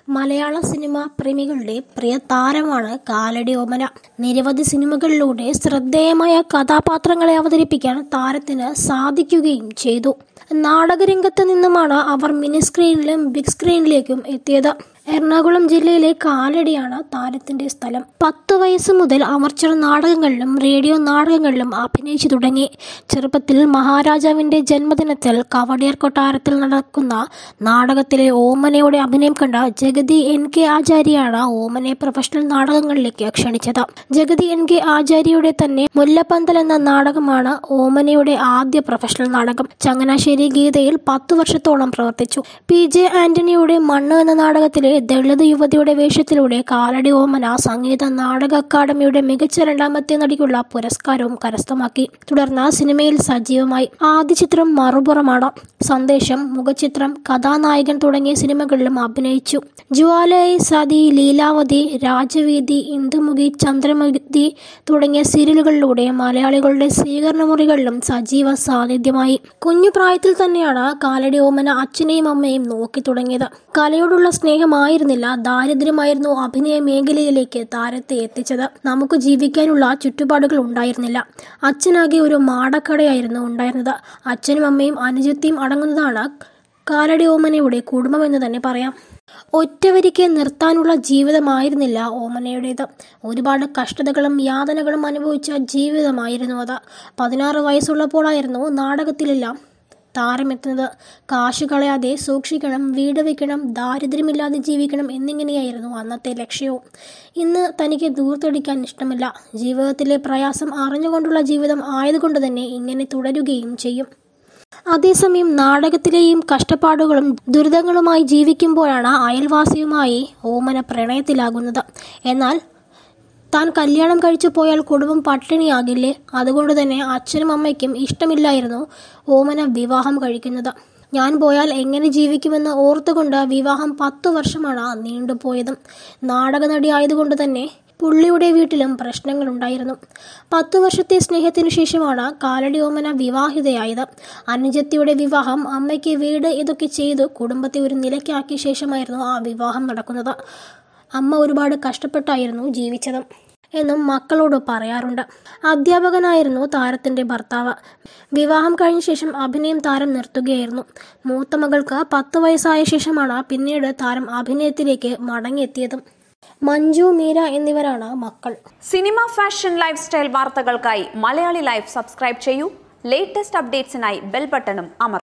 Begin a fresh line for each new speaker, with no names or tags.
മലയാള സിനിമ പ്രേമികളുടെ പ്രിയ താരമാണ് കാലടി ഓമന നിരവധി സിനിമകളിലൂടെ ശ്രദ്ധേയമായ കഥാപാത്രങ്ങളെ അവതരിപ്പിക്കാൻ താരത്തിന് സാധിക്കുകയും ചെയ്തു നാടകരംഗത്ത് നിന്നുമാണ് അവർ മിനി സ്ക്രീനിലും ബിഗ് സ്ക്രീനിലേക്കും എത്തിയത് എറണാകുളം ജില്ലയിലെ കാലടിയാണ് താരത്തിന്റെ സ്ഥലം പത്ത് വയസ്സ് മുതൽ അമർച്ചർ നാടകങ്ങളിലും റേഡിയോ നാടകങ്ങളിലും അഭിനയിച്ചു തുടങ്ങി ചെറുപ്പത്തിൽ മഹാരാജാവിന്റെ ജന്മദിനത്തിൽ കവടിയാർ കൊട്ടാരത്തിൽ നടക്കുന്ന നാടകത്തിലെ ഓമനയുടെ അഭിനയം കണ്ട ജഗതി എൻ കെ ആചാര്യാണ് ഓമനയെ പ്രൊഫഷണൽ നാടകങ്ങളിലേക്ക് ക്ഷണിച്ചത് ജഗതി എൻ കെ ആചാര്യയുടെ തന്നെ മുല്ലപ്പന്തൽ എന്ന നാടകമാണ് ഓമനയുടെ ആദ്യ പ്രൊഫഷണൽ നാടകം ചങ്ങനാശ്ശേരി ഗീതയിൽ പത്തു വർഷത്തോളം പ്രവർത്തിച്ചു പി ജെ ആന്റണിയുടെ മണ്ണ് എന്ന നാടകത്തിലെ ദളിത് യുവതിയുടെ വേഷത്തിലൂടെ കാലടി ഓമന സംഗീത നാടക അക്കാദമിയുടെ മികച്ച രണ്ടാമത്തെ നടിക്കുള്ള പുരസ്കാരവും കരസ്ഥമാക്കി തുടർന്ന് സിനിമയിൽ സജീവമായി ആദ്യ ചിത്രം മറുപുറമാണ് സന്ദേശം മുഖചിത്രം കഥാനായകൻ തുടങ്ങിയ സിനിമകളിലും അഭിനയിച്ചു ജ്വാലയ സതി ലീലാവതി രാജവീതി ഇന്ദുമുഖി ചന്ദ്രമുഖി തുടങ്ങിയ സീരിയലുകളിലൂടെ മലയാളികളുടെ സ്വീകരണ മുറികളിലും സജീവ സാന്നിധ്യമായി കുഞ്ഞു പ്രായത്തിൽ തന്നെയാണ് കാലടി ഓമന അച്ഛനെയും അമ്മയും നോക്കി തുടങ്ങിയത് കലയോടുള്ള സ്നേഹമായിരുന്നില്ല ദാരിദ്ര്യമായിരുന്നു അഭിനയ മേഖലയിലേക്ക് താരത്തെ എത്തിച്ചത് നമുക്ക് ജീവിക്കാനുള്ള ചുറ്റുപാടുകൾ ഉണ്ടായിരുന്നില്ല അച്ഛനാകെ ഒരു മാടക്കടയായിരുന്നു ഉണ്ടായിരുന്നത് അച്ഛനും അമ്മയും അനുജത്തിയും അടങ്ങുന്നതാണ് കാലടി ഓമനയുടെ കുടുംബമെന്ന് തന്നെ പറയാം ഒറ്റവരിക്ക് നിർത്താനുള്ള ജീവിതമായിരുന്നില്ല ഓമനയുടേത് ഒരുപാട് കഷ്ടതകളും യാതനകളും അനുഭവിച്ച ജീവിതമായിരുന്നു അത് പതിനാറ് വയസ്സുള്ളപ്പോഴായിരുന്നു നാടകത്തിലെല്ലാം താരമെത്തുന്നത് കാശ് കളയാതെ സൂക്ഷിക്കണം വീട് വെക്കണം ദാരിദ്ര്യമില്ലാതെ ജീവിക്കണം എന്നിങ്ങനെയായിരുന്നു അന്നത്തെ ലക്ഷ്യവും ഇന്ന് തനിക്ക് ദൂർത്തടിക്കാൻ ഇഷ്ടമില്ല ജീവിതത്തിലെ പ്രയാസം അറിഞ്ഞുകൊണ്ടുള്ള ജീവിതം ആയതുകൊണ്ട് തന്നെ ഇങ്ങനെ തുടരുകയും ചെയ്യും അതേസമയം നാടകത്തിലെയും കഷ്ടപ്പാടുകളും ദുരിതങ്ങളുമായി ജീവിക്കുമ്പോഴാണ് അയൽവാസിയുമായി ഓമന പ്രണയത്തിലാകുന്നത് എന്നാൽ താൻ കല്യാണം കഴിച്ചു പോയാൽ കുടുംബം പട്ടിണിയാകില്ലേ അതുകൊണ്ട് തന്നെ അച്ഛനും അമ്മയ്ക്കും ഇഷ്ടമില്ലായിരുന്നു ഓമന വിവാഹം കഴിക്കുന്നത് ഞാൻ പോയാൽ എങ്ങനെ ജീവിക്കുമെന്ന് ഓർത്തുകൊണ്ട് വിവാഹം പത്തു വർഷമാണ് നീണ്ടുപോയതും നാടകനടി ആയതുകൊണ്ട് തന്നെ പുള്ളിയുടെ വീട്ടിലും പ്രശ്നങ്ങളുണ്ടായിരുന്നു പത്തു വർഷത്തെ സ്നേഹത്തിനു ശേഷമാണ് കാലടി ഓമന വിവാഹിതയായത് അനുജത്തിയുടെ വിവാഹം അമ്മയ്ക്ക് വീട് ഇതൊക്കെ ചെയ്തു കുടുംബത്തെ ഒരു നിലയ്ക്കാക്കിയ ശേഷമായിരുന്നു ആ വിവാഹം നടക്കുന്നത് അമ്മ ഒരുപാട് കഷ്ടപ്പെട്ടായിരുന്നു ജീവിച്ചത് എന്നും മക്കളോട് പറയാറുണ്ട് അധ്യാപകനായിരുന്നു താരത്തിന്റെ ഭർത്താവ് വിവാഹം കഴിഞ്ഞ ശേഷം അഭിനയം താരം നിർത്തുകയായിരുന്നു മൂത്ത മകൾക്ക് പത്ത് വയസ്സായ ശേഷമാണ് പിന്നീട് താരം അഭിനയത്തിലേക്ക് മടങ്ങിയെത്തിയതും മഞ്ജു മീര എന്നിവരാണ് മക്കൾ
സിനിമ ഫാഷൻ ലൈഫ് സ്റ്റൈൽ വാർത്തകൾക്കായി മലയാളി ലൈഫ് സബ്സ്ക്രൈബ് ചെയ്യൂ ലേറ്റസ്റ്റ് അപ്ഡേറ്റ്സിനായി ബെൽ ബട്ടണും അമർ